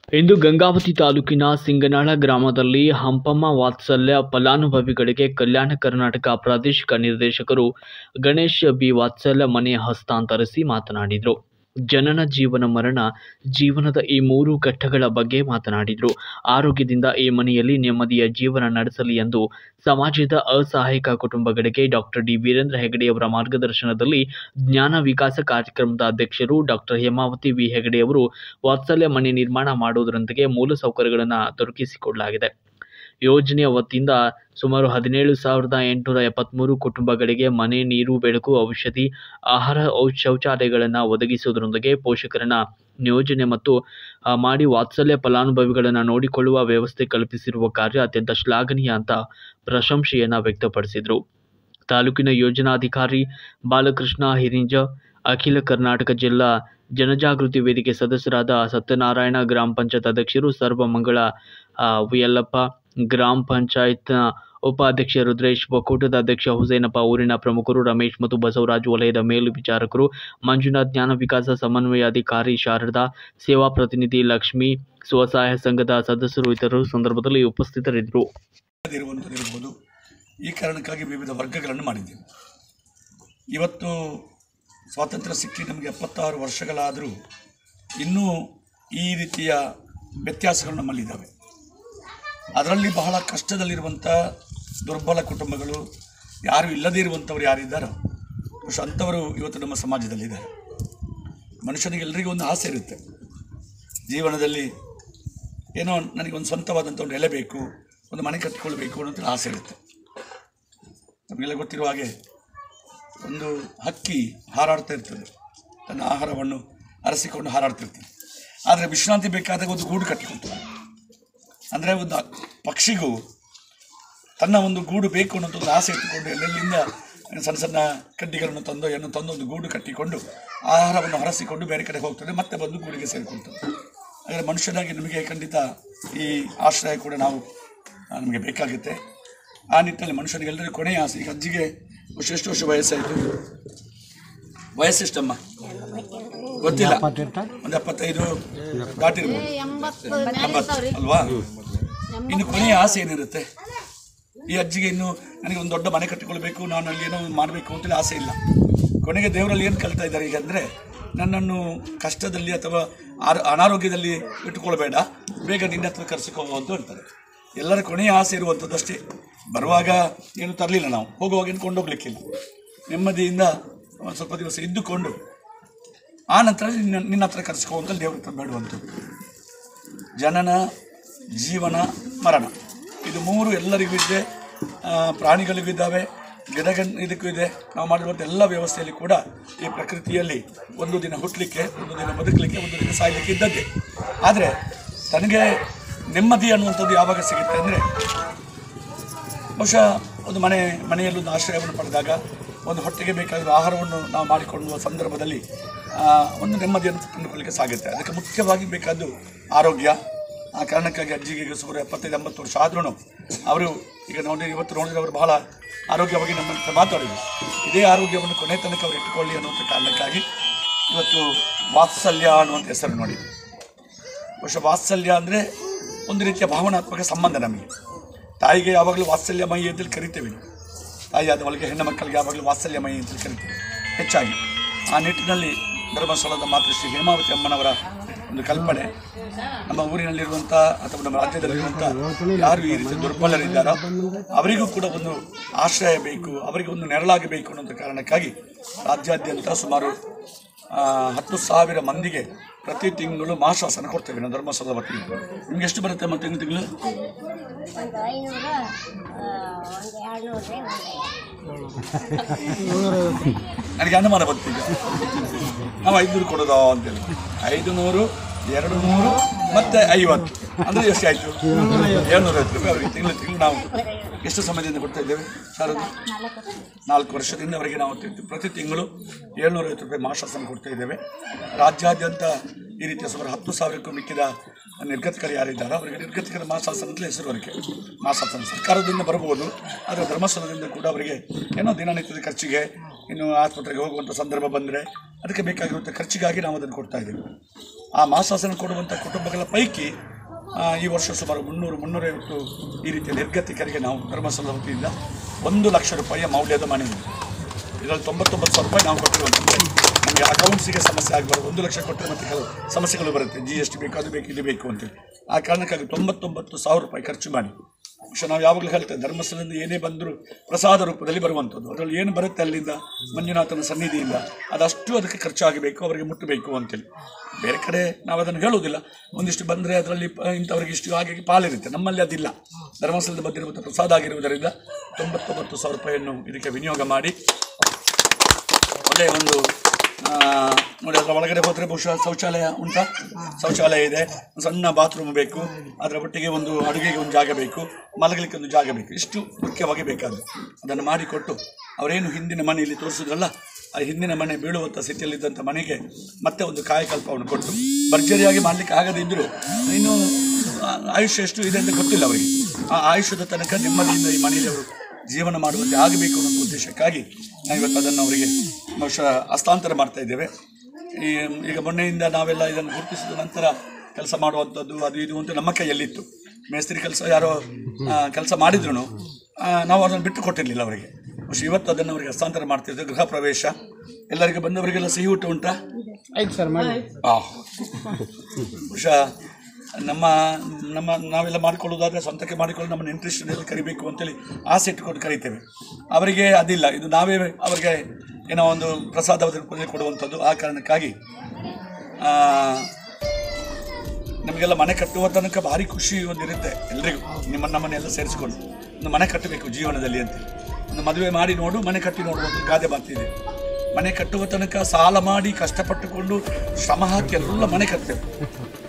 ಇಂದು ಗಂಗಾವತಿ ತಾಲೂಕಿನ ಸಿಂಗನಾಳ ಗ್ರಾಮದಲ್ಲಿ ಹಂಪಮ್ಮ ವಾತ್ಸಲ್ಯ ಫಲಾನುಭವಿಗಳಿಗೆ ಕಲ್ಯಾಣ ಕರ್ನಾಟಕ ಪ್ರಾದೇಶಿಕ ನಿರ್ದೇಶಕರು ಗಣೇಶ್ ಬಿ ವಾತ್ಸಲ್ಯ ಮನೆ ಹಸ್ತಾಂತರಿಸಿ ಮಾತನಾಡಿದರು ಜನನ ಜೀವನ ಮರಣ ಜೀವನದ ಈ ಮೂರು ಘಟ್ಟಗಳ ಬಗ್ಗೆ ಮಾತನಾಡಿದರು ಆರೋಗ್ಯದಿಂದ ಈ ಮನೆಯಲ್ಲಿ ನೆಮ್ಮದಿಯ ಜೀವನ ನಡೆಸಲಿ ಎಂದು ಸಮಾಜದ ಅಸಹಾಯಕ ಕುಟುಂಬಗಳಿಗೆ ಡಾಕ್ಟರ್ ಡಿ ವೀರೇಂದ್ರ ಹೆಗಡೆಯವರ ಮಾರ್ಗದರ್ಶನದಲ್ಲಿ ಜ್ಞಾನ ವಿಕಾಸ ಕಾರ್ಯಕ್ರಮದ ಅಧ್ಯಕ್ಷರು ಡಾಕ್ಟರ್ ಹೇಮಾವತಿ ವಿ ಹೆಗಡೆಯವರು ವಾತ್ಸಲ್ಯ ಮನೆ ನಿರ್ಮಾಣ ಮಾಡುವುದರೊಂದಿಗೆ ಮೂಲಸೌಕರ್ಯಗಳನ್ನು ದೊರಕಿಸಿಕೊಡಲಾಗಿದೆ ಯೋಜನೆಯ ವತಿಯಿಂದ ಸುಮಾರು ಹದಿನೇಳು ಸಾವಿರದ ಎಂಟುನೂರ ಎಪ್ಪತ್ತ್ಮೂರು ಕುಟುಂಬಗಳಿಗೆ ಮನೆ ನೀರು ಬೆಳಕು ಔಷಧಿ ಆಹಾರ ಔ- ಶೌಚಾಲಯಗಳನ್ನು ಒದಗಿಸುವುದರೊಂದಿಗೆ ಪೋಷಕರನ್ನ ನಿಯೋಜನೆ ಮತ್ತು ಆ, ಮಾಡಿ ವಾತ್ಸಲ್ಯ ಫಲಾನುಭವಿಗಳನ್ನು ನೋಡಿಕೊಳ್ಳುವ ವ್ಯವಸ್ಥೆ ಕಲ್ಪಿಸಿರುವ ಕಾರ್ಯ ಅತ್ಯಂತ ಶ್ಲಾಘನೀಯ ಅಂತ ಪ್ರಶಂಸೆಯನ್ನು ವ್ಯಕ್ತಪಡಿಸಿದರು ತಾಲೂಕಿನ ಯೋಜನಾಧಿಕಾರಿ ಬಾಲಕೃಷ್ಣ ಹಿರಿಂಜ ಅಖಿಲ ಕರ್ನಾಟಕ ಜಿಲ್ಲಾ ಜನಜಾಗೃತಿ ವೇದಿಕೆ ಸದಸ್ಯರಾದ ಸತ್ಯನಾರಾಯಣ ಗ್ರಾಮ ಪಂಚಾಯತ್ ಅಧ್ಯಕ್ಷರು ಸರ್ವಮಂಗಳ ಆ, ವಿಯಲ್ಲಪ್ಪ ಗ್ರಾಮ ಪಂಚಾಯತ್ನ ಉಪಾಧ್ಯಕ್ಷ ರುದ್ರೇಶ್ ಒಕ್ಕೂಟದ ಅಧ್ಯಕ್ಷ ಹುಸೇನಪ್ಪ ಊರಿನ ಪ್ರಮುಖರು ರಮೇಶ್ ಮತ್ತು ಬಸವರಾಜ್ ವಲಯದ ಮೇಲ್ವಿಚಾರಕರು ಮಂಜುನಾಥ್ ಜ್ಞಾನ ವಿಕಾಸ ಸಮನ್ವಯಾಧಿಕಾರಿ ಶಾರದಾ ಸೇವಾ ಪ್ರತಿನಿಧಿ ಲಕ್ಷ್ಮಿ ಸ್ವಸಹಾಯ ಸಂಘದ ಸದಸ್ಯರು ಇತರರು ಸಂದರ್ಭದಲ್ಲಿ ಉಪಸ್ಥಿತರಿದ್ದರು ಇರುವಂಥದ್ದಿರ್ಬೋದು ಈ ಕಾರಣಕ್ಕಾಗಿ ವಿವಿಧ ವರ್ಗಗಳನ್ನು ಮಾಡಿದ್ದೇವೆ ಇವತ್ತು ಸ್ವಾತಂತ್ರ್ಯ ಸಿಕ್ಕಿ ನಮಗೆ ಎಪ್ಪತ್ತಾರು ವರ್ಷಗಳಾದರೂ ಇನ್ನೂ ಈ ರೀತಿಯ ವ್ಯತ್ಯಾಸಗಳು ನಮ್ಮಲ್ಲಿದ್ದಾವೆ ಅದರಲ್ಲಿ ಬಹಳ ಕಷ್ಟದಲ್ಲಿರುವಂಥ ದುರ್ಬಲ ಕುಟುಂಬಗಳು ಯಾರು ಇಲ್ಲದೇ ಇರುವಂಥವ್ರು ಯಾರಿದ್ದಾರೋ ಬಹುಶಃ ಅಂಥವರು ಇವತ್ತು ನಮ್ಮ ಸಮಾಜದಲ್ಲಿದ್ದಾರೆ ಮನುಷ್ಯನಿಗೆ ಎಲ್ಲರಿಗೂ ಒಂದು ಆಸೆ ಇರುತ್ತೆ ಜೀವನದಲ್ಲಿ ಏನೋ ನನಗೊಂದು ಸ್ವಂತವಾದಂಥ ಒಂದು ಎಲೆ ಬೇಕು ಒಂದು ಮನೆ ಕಟ್ಟಿಕೊಳ್ಬೇಕು ಅನ್ನೋಂಥ ಆಸೆ ಇರುತ್ತೆ ನಮಗೆಲ್ಲ ಗೊತ್ತಿರುವ ಹಾಗೆ ಒಂದು ಹಕ್ಕಿ ಹಾರಾಡ್ತಾ ಇರ್ತದೆ ತನ್ನ ಆಹಾರವನ್ನು ಅರಸಿಕೊಂಡು ಹಾರಾಡ್ತಿರ್ತದೆ ಆದರೆ ವಿಶ್ರಾಂತಿ ಬೇಕಾದಾಗ ಒಂದು ಗೂಡು ಕಟ್ಟಿಕೊಳ್ತದೆ ಅಂದರೆ ಒಂದು ಆ ಪಕ್ಷಿಗೂ ತನ್ನ ಒಂದು ಗೂಡು ಬೇಕು ಅನ್ನೋಂಥ ಒಂದು ಆಸೆ ಇಟ್ಟುಕೊಂಡು ಎಲ್ಲೆಲ್ಲಿಂದ ಸಣ್ಣ ಸಣ್ಣ ಕಡ್ಡಿಗಳನ್ನು ತಂದು ಏನು ತಂದು ಒಂದು ಗೂಡು ಕಟ್ಟಿಕೊಂಡು ಆಹಾರವನ್ನು ಹರಸಿಕೊಂಡು ಬೇರೆ ಕಡೆ ಹೋಗ್ತದೆ ಮತ್ತೆ ಬಂದು ಗೂಡಿಗೆ ಸೇರಿಕೊಳ್ತದೆ ಹಾಗಾದರೆ ಮನುಷ್ಯನಾಗಿ ನಮಗೆ ಖಂಡಿತ ಈ ಆಶ್ರಯ ಕೂಡ ನಾವು ಆ, ನಮಗೆ ಬೇಕಾಗುತ್ತೆ ಆ ನಿಟ್ಟಿನಲ್ಲಿ ಮನುಷ್ಯನಿಗೆ ಎಲ್ಲರಿಗೂ ಕೊನೆಯ ಆಸೆ ಈಗ ಅಜ್ಜಿಗೆ ವರ್ಷ ಎಷ್ಟು ವರ್ಷ ವಯಸ್ಸಾಯಿತು ವಯಸ್ಸೆಷ್ಟಮ್ಮ ಗೊತ್ತಿಲ್ಲ ಒಂದು ಎಪ್ಪತ್ತೈದು ದಾಟಿರ್ಬೋದು ಎಂಬತ್ತು ಅಲ್ವಾ ಇನ್ನು ಕೊನೆಯ ಆಸೆ ಏನಿರುತ್ತೆ ಈ ಅಜ್ಜಿಗೆ ಇನ್ನು ನನಗೆ ಒಂದು ದೊಡ್ಡ ಮನೆ ಕಟ್ಟಿಕೊಳ್ಬೇಕು ನಾನು ಅಲ್ಲಿ ಏನೋ ಒಂದು ಮಾಡಬೇಕು ಅಂತೇಳಿ ಆಸೆ ಇಲ್ಲ ಕೊನೆಗೆ ದೇವರಲ್ಲಿ ಏನು ಕಲಿತಾ ಇದ್ದಾರೆ ಈಗ ಅಂದರೆ ನನ್ನನ್ನು ಕಷ್ಟದಲ್ಲಿ ಅಥವಾ ಆರ ಅನಾರೋಗ್ಯದಲ್ಲಿ ಇಟ್ಟುಕೊಳ್ಬೇಡ ಬೇಗ ನಿನ್ನ ಹತ್ರ ಕರೆಸಿಕೋ ಅಂತ ಹೇಳ್ತಾರೆ ಎಲ್ಲರ ಕೊನೆಯ ಆಸೆ ಇರುವಂಥದ್ದು ಅಷ್ಟೇ ಬರುವಾಗ ಏನು ತರಲಿಲ್ಲ ನಾವು ಹೋಗುವಾಗ ಏನು ಕೊಂಡೋಗ್ಲಿಕ್ಕಿಲ್ಲ ನೆಮ್ಮದಿಯಿಂದ ಒಂದು ಸ್ವಲ್ಪ ದಿವಸ ಇದ್ದುಕೊಂಡು ಆ ನಂತರ ನಿನ್ನ ನಿನ್ನ ಹತ್ರ ಕರೆಸ್ಕೋ ಅಂತ ದೇವ್ರ ಹತ್ರ ಬೇಡುವಂಥದ್ದು ಜನನ ಜೀವನ ಮರಣ ಇದು ಮೂರು ಎಲ್ಲರಿಗೂ ಇದೆ ಆ, ಪ್ರಾಣಿಗಳಿಗೂ ಇದ್ದಾವೆ ಗಿಡಗನ್ ಇದಕ್ಕೂ ಇದೆ ನಾವು ಮಾಡಿರುವಂಥ ಎಲ್ಲ ವ್ಯವಸ್ಥೆಯಲ್ಲಿ ಕೂಡ ಈ ಪ್ರಕೃತಿಯಲ್ಲಿ ಒಂದು ದಿನ ಹುಟ್ಟಲಿಕ್ಕೆ ಒಂದು ದಿನ ಬದುಕಲಿಕ್ಕೆ ಒಂದು ದಿನ ಸಾಯಲಿಕ್ಕೆ ಇದ್ದದ್ದೇ ಆದರೆ ತನಗೆ ನೆಮ್ಮದಿ ಅನ್ನುವಂಥದ್ದು ಯಾವಾಗ ಸಿಗುತ್ತೆ ಅಂದರೆ ಬಹುಶಃ ಒಂದು ಮನೆ ಮನೆಯಲ್ಲಿ ಒಂದು ಆಶ್ರಯವನ್ನು ಪಡೆದಾಗ ಒಂದು ಹೊಟ್ಟೆಗೆ ಬೇಕಾದ ಆಹಾರವನ್ನು ನಾವು ಮಾಡಿಕೊಳ್ಳುವ ಸಂದರ್ಭದಲ್ಲಿ ಆ, ಒಂದು ನೆಮ್ಮದಿಯನ್ನು ಕಂಡುಕೊಳ್ಳಲಿಕ್ಕೆ ಸಾಗುತ್ತೆ ಅದಕ್ಕೆ ಮುಖ್ಯವಾಗಿ ಬೇಕಾದ್ದು ಆರೋಗ್ಯ ಆ ಕಾರಣಕ್ಕಾಗಿ ಅಜ್ಜಿಗೆ ಈಗ ಸುಮಾರು ಎಪ್ಪತ್ತೈದು ಎಂಬತ್ತು ವರ್ಷ ಆದ್ರೂ ಅವರು ಈಗ ನೋಡಿ ಇವತ್ತು ನೋಡಿದ್ರೆ ಅವರು ಬಹಳ ಆರೋಗ್ಯವಾಗಿ ನಮ್ಮ ಹತ್ರ ಮಾತಾಡಿದ್ರು ಇದೇ ಆರೋಗ್ಯವನ್ನು ಕೊನೆ ತನಕ ಅವರು ಇಟ್ಟುಕೊಳ್ಳಿ ಅನ್ನುವಂಥ ಕಾರಣಕ್ಕಾಗಿ ಇವತ್ತು ವಾತ್ಸಲ್ಯ ಅನ್ನುವಂಥ ಹೆಸರು ನೋಡಿ ಬಹುಶಃ ವಾತ್ಸಲ್ಯ ಅಂದರೆ ಒಂದು ರೀತಿಯ ಭಾವನಾತ್ಮಕ ಸಂಬಂಧ ನಮಗೆ ತಾಯಿಗೆ ಯಾವಾಗಲೂ ವಾತ್ಸಲ್ಯ ಮೈ ಅಂತೇಳಿ ಕರಿತೇವೆ ನಾವು. ತಾಯಿ ಆದವಳಿಗೆ ಹೆಣ್ಣು ಮಕ್ಕಳಿಗೆ ಯಾವಾಗಲೂ ವಾತ್ಸಲ್ಯ ಮೈ ಅಂತೇಳಿ ಕರಿತೇವೆ ಹೆಚ್ಚಾಗಿ ಆ ನಿಟ್ಟಿನಲ್ಲಿ ಧರ್ಮಸ್ಥಳದ ಮಾತೃಶ್ರೀ ಹೇಮಾವತಿ ಅಮ್ಮನವರ ಒಂದು ಕಲ್ಪನೆ ನಮ್ಮ ಊರಿನಲ್ಲಿರುವಂಥ ಅಥವಾ ನಮ್ಮ ರಾಜ್ಯದಲ್ಲಿರುವಂಥ ಯಾರು ಈ ರೀತಿ ದುರ್ಬಲರಿದ್ದಾರೋ ಅವರಿಗೂ ಕೂಡ ಒಂದು ಆಶ್ರಯ ಬೇಕು ಅವರಿಗೆ ಒಂದು ನೆರಳಾಗಬೇಕು ಅನ್ನೋಂಥ ಕಾರಣಕ್ಕಾಗಿ ರಾಜ್ಯಾದ್ಯಂತ ಸುಮಾರು ಆ, ಹತ್ತು ಸಾವಿರ ಮಂದಿಗೆ ಪ್ರತಿ ತಿಂಗಳು ಮಾಶಾಸನ ಕೊಡ್ತೇವೆ ನಾವು ಧರ್ಮಸ್ಥಳದ ವತಿಯಿಂದ ನಿಮ್ಗೆ ಎಷ್ಟು ಬರುತ್ತೆ ಮತ್ತೆ ತಿಂಗಳು ತಿಂಗಳು ಒಂದು ಐನೂರು ಒಂದು ಎರಡುನೂರು ನನಗೆ ಅನುಮಾನ ಬಂತು ಈಗ ನಾವು ಐದುನೂರು ಕೊಡೋದಾ ಅಂತೇಳಿ ಐದು ನೂರು ಎರಡು ನೂರು ಮತ್ತೆ ಐವತ್ತು ಅಂದರೆ ಎಷ್ಟು ಆಯಿತು ಏಳ್ನೂರ ಐವತ್ತು ರೂಪಾಯಿ ಅವರಿಗೆ ತಿಂಗಳು ತಿಂಗಳು ನಾವು ಎಷ್ಟು ಸಮಯದಿಂದ ಕೊಡ್ತಾ ಇದ್ದೇವೆ ಶಾರದು ನಾಲ್ಕು ವರ್ಷದಿಂದ ಅವರಿಗೆ ನಾವು ತಿ- ಪ್ರತಿ ತಿಂಗಳು ಏಳ್ನೂರೈವತ್ತು ರೂಪಾಯಿ ಮಾಶಾಸನ ಕೊಡ್ತಾ ಇದ್ದೇವೆ ರಾಜ್ಯಾದ್ಯಂತ ಈ ರೀತಿಯ ಸುಮಾರು ಹತ್ತು ಸಾವಿರಕ್ಕೂ ಮಿಕ್ಕಿದ ನಿರ್ಗತಿಕರು ಯಾರಿದ್ದಾರೋ ಅವರಿಗೆ ನಿರ್ಗತಿಕರ ಮಾಸಾಸನ ಅಂತಲೇ ಹೆಸರು ಅವರಿಗೆ ಮಾಸಾಸನ ಸರ್ಕಾರದಿಂದ ಬರಬಹುದು ಆದರೆ ಧರ್ಮಸ್ಥಳದಿಂದ ಕೂಡ ಅವರಿಗೆ ಏನೋ ದಿನನಿತ್ಯದ ಖರ್ಚಿಗೆ ಇನ್ನು ಆಸ್ಪತ್ರೆಗೆ ಹೋಗುವಂಥ ಸಂದರ್ಭ ಬಂದರೆ ಅದಕ್ಕೆ ಬೇಕಾಗಿರುವಂಥ ಖರ್ಚಿಗಾಗಿ ನಾವು ಅದನ್ನು ಕೊಡ್ತಾ ಇದ್ದೇವೆ ಆ ಮಾಸಾಸನ ಕೊಡುವಂಥ ಕುಟುಂಬಗಳ ಪೈಕಿ ಆ, ಈ ವರ್ಷ ಸುಮಾರು ಮುನ್ನೂರು ಮುನ್ನೂರೈವತ್ತು ಈ ರೀತಿಯ ನಿರ್ಗತಿಕರಿಗೆ ನಾವು ಧರ್ಮಸ್ಥಳದ ವತಿಯಿಂದ ಒಂದು ಲಕ್ಷ ರೂಪಾಯಿಯ ಮೌಲ್ಯದ ಮನೆ ಇದೆ. ಇದರಲ್ಲಿ ತೊಂಬತ್ತೊಂಬತ್ತು ಸಾವಿರ ರೂಪಾಯಿ ನಾವು ಕೊಟ್ಟಿರುವಂಥದ್ದು ನಮಗೆ ಅಕೌಂಟ್ಸಿಗೆ ಸಮಸ್ಯೆ ಆಗಬಾರ್ದು ಒಂದು ಲಕ್ಷ ಕೊಟ್ಟರೆ ಮತ್ತೆ ಕೆಲವು ಸಮಸ್ಯೆಗಳು ಬರುತ್ತೆ ಜಿ ಎಸ್ ಟಿ ಬೇಕು ಅದು ಬೇಕು ಇದು ಬೇಕು ಅಂತೇಳಿ ಆ ಕಾರಣಕ್ಕಾಗಿ ತೊಂಬತ್ತೊಂಬತ್ತು ಸಾವಿರ ರೂಪಾಯಿ ಖರ್ಚು ಮಾಡಿ പക്ഷെ ನಾವು ಯಾವಾಗಲೂ ಹೇಳ್ತೇವೆ ಧರ್ಮಸ್ಥಳದಿಂದ ಏನೇ ಬಂದರೂ ಪ್ರಸಾದ ರೂಪದಲ್ಲಿ ಬರುವಂಥದ್ದು ಅದರಲ್ಲಿ ಏನು ಬರುತ್ತೆ ಅಲ್ಲಿಂದ ಮಂಜುನಾಥನ ಸನ್ನಿಧಿಯಿಂದ ಅದಷ್ಟು ಅದಕ್ಕೆ ಖರ್ಚಾಗಬೇಕು ಅವರಿಗೆ ಮುಟ್ಟಬೇಕು ಅಂತೇಳಿ ಬೇರೆ ಕಡೆ ನಾವು ಅದನ್ನು ಹೇಳುವುದಿಲ್ಲ ಒಂದಿಷ್ಟು ಬಂದರೆ ಅದರಲ್ಲಿ ಪ- ಇಂಥವರಿಗೆ ಇಷ್ಟು ಹಾಗಾಗಿ ಪಾಲಿರುತ್ತೆ ನಮ್ಮಲ್ಲಿ ಅದಿಲ್ಲ ಧರ್ಮಸ್ಥಳದ ಬಂದಿರುವಂಥ ಪ್ರಸಾದ ಆಗಿರುವುದರಿಂದ ತೊಂಬತ್ತೊಂಬತ್ತು ಸಾವಿರ ರೂಪಾಯಿಯನ್ನು ಇದಕ್ಕೆ ವಿನಿಯೋಗ ಮಾಡಿ ಒಳ್ಳೆಯ ಒಂದು ಆ, ನೋಡಿ ಅದರ ಒಳಗಡೆ ಹೋದರೆ ಬಹುಶಃ ಶೌಚಾಲಯ ಉಂಟಾ ಶೌಚಾಲಯ ಇದೆ ಒಂದು ಸಣ್ಣ ಬಾತ್ರೂಮ್ ಬೇಕು ಅದರ ಒಟ್ಟಿಗೆ ಒಂದು ಅಡುಗೆಗೆ ಒಂದು ಜಾಗ ಬೇಕು ಮಲಗಲಿಕ್ಕೆ ಒಂದು ಜಾಗ ಬೇಕು ಇಷ್ಟು ಮುಖ್ಯವಾಗಿ ಬೇಕಾದ್ದು ಅದನ್ನು ಮಾಡಿಕೊಟ್ಟು ಅವರೇನು ಹಿಂದಿನ ಮನೆಯಲ್ಲಿ ತೋರಿಸಿದ್ರಲ್ಲ ಆ ಹಿಂದಿನ ಮನೆ ಬೀಳುವಂಥ ಸ್ಥಿತಿಯಲ್ಲಿದ್ದಂಥ ಮನೆಗೆ ಮತ್ತೆ ಒಂದು ಕಾಯಕಲ್ಪವನ್ನು ಕೊಟ್ಟು ಭರ್ಜರಿಯಾಗಿ ಮಾಡಲಿಕ್ಕೆ ಆಗದೇ ಇದ್ದರೂ ಇನ್ನು ಆ, ಆಯುಷ್ಯ ಎಷ್ಟು ಇದೆ ಅಂತ ಗೊತ್ತಿಲ್ಲ ಅವರಿಗೆ ಆ ಆಯುಷ್ಯದ ತನಕ ನೆಮ್ಮದಿಯಿಂದ ಈ ಮನೆಯಲ್ಲಿ ಅವರು ಜೀವನ ಮಾಡುವಂತೆ ಆಗಬೇಕು ಅನ್ನೋ ಉದ್ದೇಶಕ್ಕಾಗಿ ನಾವು ಇವತ್ತು ಅದನ್ನು ಅವರಿಗೆ ಬಹುಶಃ ಹಸ್ತಾಂತರ ಮಾಡ್ತಾ ಇದ್ದೇವೆ ಈ ಈಗ ಮೊನ್ನೆಯಿಂದ ನಾವೆಲ್ಲ ಇದನ್ನು ಗುರುತಿಸಿದ ನಂತರ ಕೆಲಸ ಮಾಡುವಂಥದ್ದು ಅದು ಇದು ಅಂತ ನಮ್ಮ ಕೈಯಲ್ಲಿತ್ತು ಮೇಸ್ತ್ರಿ ಕೆಲಸ ಯಾರೋ ಕೆಲಸ ಮಾಡಿದ್ರು ನಾವು ಅದನ್ನು ಬಿಟ್ಟು ಕೊಟ್ಟಿರಲಿಲ್ಲ ಅವರಿಗೆ ಬಹುಶಃ ಇವತ್ತು ಅದನ್ನು ಅವರಿಗೆ ಹಸ್ತಾಂತರ ಮಾಡ್ತಿದ್ದೆ ಗೃಹ ಪ್ರವೇಶ ಎಲ್ಲರಿಗೂ ಬಂದವರಿಗೆಲ್ಲ ಸಿಹಿ ಊಟ ಉಂಟಾ ಆಯ್ತು ಸರ್ ಮಾಡಿ ಆ. ಬಹುಶಃ ನಮ್ಮ ನಮ್ಮ ನಾವೆಲ್ಲ ಮಾಡಿಕೊಳ್ಳೋದಾದ್ರೆ ಸ್ವಂತಕ್ಕೆ ಮಾಡಿಕೊಳ್ಳಿ ನಮ್ಮ ನೆಂಟ್ರಿಸ್ಟನ್ನೆಲ್ಲ ಕರಿಬೇಕು ಅಂತೇಳಿ ಆಸೆ ಇಟ್ಟುಕೊಂಡು ಕರಿತೇವೆ ಅವರಿಗೆ ಅದಿಲ್ಲ ಇದು ನಾವೇ ಅವರಿಗೆ ಏನೋ ಒಂದು ಪ್ರಸಾದ ರೂಪದಲ್ಲಿ ಕೊಡುವಂಥದ್ದು ಆ ಕಾರಣಕ್ಕಾಗಿ ಆ, ನಮಗೆಲ್ಲ ಮನೆ ಕಟ್ಟುವ ತನಕ ಭಾರಿ ಖುಷಿ ಒಂದಿರುತ್ತೆ ಎಲ್ರಿಗೂ ನಿಮ್ಮ ನಮ್ಮನ್ನೆಲ್ಲ ಸೇರಿಸ್ಕೊಂಡು ಒಂದು ಮನೆ ಕಟ್ಟಬೇಕು ಜೀವನದಲ್ಲಿ ಅಂತ ಒಂದು ಮದುವೆ ಮಾಡಿ ನೋಡು ಮನೆ ಕಟ್ಟಿ ನೋಡು ಒಂದು ಗಾದೆ ಮಾತಿದೆ ಮನೆ ಕಟ್ಟುವ ತನಕ ಸಾಲ ಮಾಡಿ ಕಷ್ಟಪಟ್ಟುಕೊಂಡು ಶ್ರಮ ಹಾಕಿ ಎಲ್ಲ ಮನೆ ಕಟ್ಟಬೇಕು